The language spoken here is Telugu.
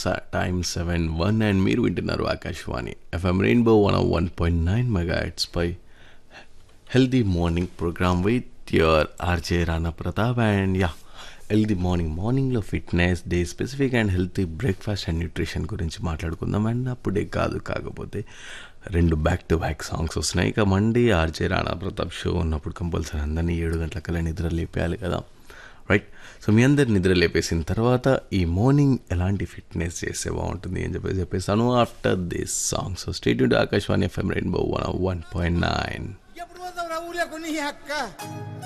టైమ్ సెవెన్ వన్ అండ్ మీరు వింటున్నారు Akashvani FM rainbow one one point nine mega పై healthy morning program with your RJ Rana Pratap and yeah healthy morning మార్నింగ్లో fitness day specific and healthy breakfast and nutrition గురించి మాట్లాడుకుందాం అండ్ అప్పుడే కాదు కాకపోతే రెండు బ్యాక్ టు బ్యాక్ సాంగ్స్ వస్తున్నాయి ఇక Monday RJ Rana Pratap show ఉన్నప్పుడు కంపల్సరీ అందరినీ ఏడు గంటలకల్లా నిద్ర లేపేయాలి కదా రైట్ సో మీ అందరు నిద్ర లేపేసిన తర్వాత ఈ మార్నింగ్ ఎలాంటి ఫిట్నెస్ చేస్తే బాగుంటుంది అని చెప్పేసి చెప్పేస్తాను after this song so state Akashvani FM rainbow one one point nine ఎప్పుడు పోతావు రా ఊర్లో కొన్ని అక్క